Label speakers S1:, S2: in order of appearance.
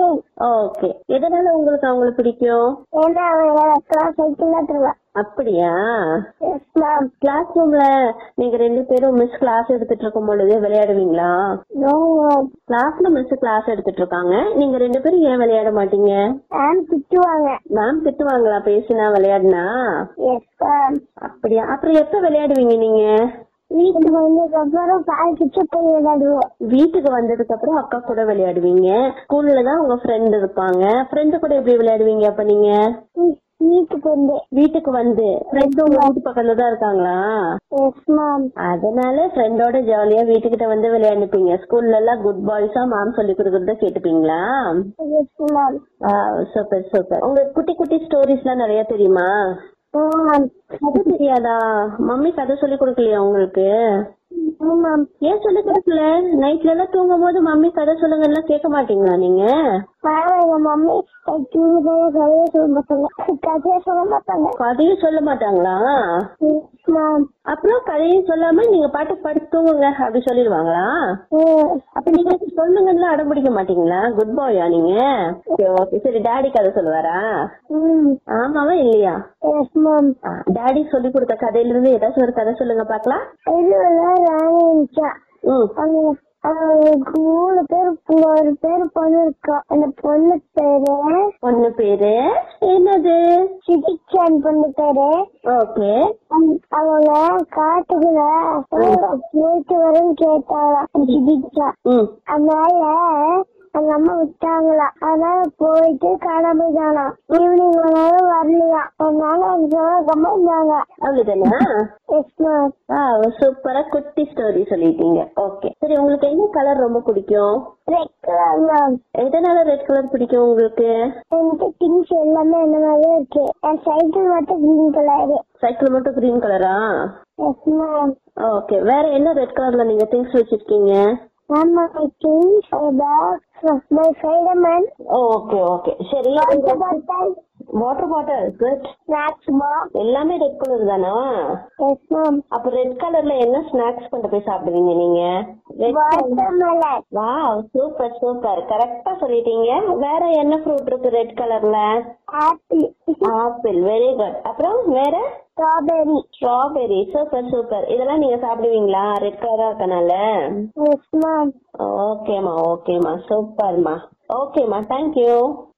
S1: playing
S2: okay எதனால உங்களுக்கு அவங்கள பிடிக்கும்
S1: ஏன்னா அவங்க கிளாஸ் சைக்கிள் தான்
S2: அப்படியா
S1: எஸ் மேம்
S2: கிளாஸ் ரூம்ல நீங்க ரெண்டு பேரும் மிஸ் கிளாஸ் எடுத்துட்டு இருக்கும் பொழுது விளையாடுவீங்களா
S1: நோ மேம்
S2: கிளாஸ்ல மிஸ் கிளாஸ் எடுத்துட்டு இருக்காங்க நீங்க ரெண்டு பேரும் ஏன் விளையாட மாட்டீங்க
S1: மேம் திட்டுவாங்க
S2: மேம் திட்டுவாங்களா பேசினா விளையாடினா
S1: எஸ் மேம்
S2: அப்படியா அப்புறம் எப்ப விளையாடுவீங்க நீங்க
S1: வீட்டுக்கு வந்ததுக்கப்புறம் பார்த்துட்டு போய் விளையாடுவோம்
S2: வீட்டுக்கு வந்ததுக்கு அப்புறம் அக்கா கூட விளையாடுவீங்க ஸ்கூல்ல தான் உங்க ஃப்ரெண்ட் இருப்பாங்க ஃப்ரெண்டு கூட எப்படி விளையாடுவீங்க அப்ப நீங்க
S1: வீ- வீட்டுக்கு வந்து
S2: வீட்டுக்கு வந்து ஃப்ரெண்டு உங்க வீட்டு பக்கத்துல தான் இருக்காங்களா
S1: எஸ் மேம்
S2: அதனால ஃப்ரெண்டோட ஜாலியா வீட்டுக்கிட்ட வந்து விளையாண்டுப்பீங்க ஸ்கூல்ல எல்லாம் குட் பாய்ஸா மேம் சொல்லி கொடுக்கறத கேட்டுப்பீங்களா
S1: எஸ் மேம்
S2: சூப்பர் சூப்பர் உங்களுக்கு குட்டி குட்டி ஸ்டோரிஸ் எல்லாம் நிறைய தெரியுமா
S1: மேம்
S2: கதை தெரியாதா மம்மி கதை சொல்லி கொடுக்கலையா உங்களுக்கு
S1: மேம்
S2: ஏன் சொல்லி கொடுக்கல நைட்ல எல்லாம் தூங்கும் போது மம்மி கதை சொல்லுங்க எல்லாம் கேட்க மாட்டீங்களா நீங்க
S1: மேம் எங்க மம்மி தூங்கும்போது கதையை சொல்ல மாட்டாங்க கதையை சொல்ல மாட்டாங்க
S2: கதையும் சொல்ல மாட்டாங்களா
S1: எஸ் மேம்
S2: அப்புறம் கதையும் சொல்லாம நீங்க பாட்டு படுத்து தூங்குங்க அப்படி சொல்லிடுவாங்களா அப்ப நீங்க சொல்லுங்கன்னு அடம் பிடிக்க மாட்டீங்களா குட் பாயா நீங்க ஓகே சரி டாடி கதை சொல்லுவாரா
S1: ம்
S2: ஆமாவா இல்லையா
S1: எஸ் மேம்
S2: டாடி சொல்லி கொடுத்த கதையில இருந்து ஏதாச்சும் ஒரு கதை சொல்லுங்க பாக்கலாம்
S1: இதுவெல்லாம் ராணி இருந்துச்சா
S2: ம்
S1: அவங்க அவங்களுக்கு மூணு பேர் ஒரு பேர் பொண்ணு இருக்கா அந்த பொண்ணு பேரு
S2: பொண்ணு பேரு என்னது
S1: சிகிச்சான் பொண்ணு பேரு
S2: ஓகே
S1: அவங்க- அவங்க காட்டுக்குள்ள போயிட்டு வரேன்னு கேட்டாலாம் சிகிச்சா
S2: ம்
S1: அதனால அவங்க அம்மா விட்டாங்களா அதனால போயிட்டு காணாம போயிட்டாலாம் ஈவினிங் வந்தாலும் வரலையா அதனால அவங்க கம்மா இருந்தாங்க
S2: அவ்வளவுதானா
S1: எஸ் மேம்
S2: ஆ சூப்பரா குட்டி ஸ்டோரி சொல்லிட்டீங்க ஓகே சரி உங்களுக்கு என்ன கலர் ரொம்ப பிடிக்கும்
S1: ரெட் கலர் மேம்
S2: எதனால ரெட் கலர் பிடிக்கும் உங்களுக்கு
S1: எனக்கு திங்ஸ் எல்லாமே என்ன மாதிரியே இருக்கு என் சைக்கிள் மட்டும் கிரீன் கலர்
S2: சைக்கிள் மட்டும் கிரீன் கலரா
S1: எஸ் மேம்
S2: ஓகே வேற என்ன ரெட் கலர்ல நீங்க திங்ஸ் வச்சிருக்கீங்க
S1: ma'am my things box my Spiderman
S2: okay okay சரி
S1: water bottle
S2: water bottle good
S1: snacks box
S2: எல்லாமே ரெட் கலர் தானா
S1: எஸ் மேம்
S2: அப்ப ரெட் கலர்ல என்ன ஸ்நாக்ஸ் கொண்டு போய் சாப்பிடுவீங்க நீங்க red
S1: watermelon
S2: wow super super கரெக்டா சொல்லிட்டீங்க வேற என்ன ஃப்ரூட் இருக்கு ரெட் கலர்ல
S1: ஆப்பிள்
S2: ஆப்பிள் வெரி குட் அப்புறம் வேற
S1: ஸ்ட்ராபெரி
S2: ஸ்ட்ராபெரி சூப்பர் சூப்பர் இதெல்லாம் நீங்க சாப்பிடுவீங்களா ரெட் கலரா இருக்கனால
S1: எஸ் மேம்
S2: ஓகேமா ஓகேமா சூப்பர்மா ஓகேமா தேங்க்யூ